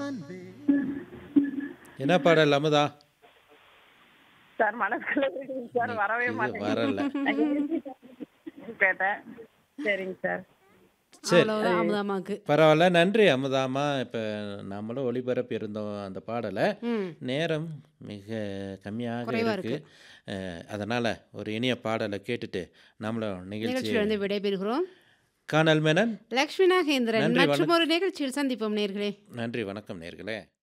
என்ன பாடல் அமுதா சார் மனசுக்குள்ள இருக்குங்க சார் வரவே இது மாட்டேங்குது வரல கேட்டேன் சரிங்க சார் சரி அவ்வளவுதான் அமுதாமாக்கு பரவாயில்ல நன்றி அமுதாமா இப்போ நம்மளும் ஒளிபரப்பி இருந்தோம் அந்த பாடலை ம் நேரம் மிக கம்மியாக குறைவா இருக்கு அஹ், அதனால ஒரு இனிய பாடலை கேட்டுட்டு நம்மளும் நிகழ்ச்சி நிகழ்ச்சியிலிருந்து விடைபெறுகிறோம் காணல் மேனன் லக்ஷ்மி நாகேந்திரன் நன்றி, மற்றும் ஒரு நிகழ்ச்சியில் சந்திப்போம் நேர்களே நன்றி வணக்கம் நேர்களே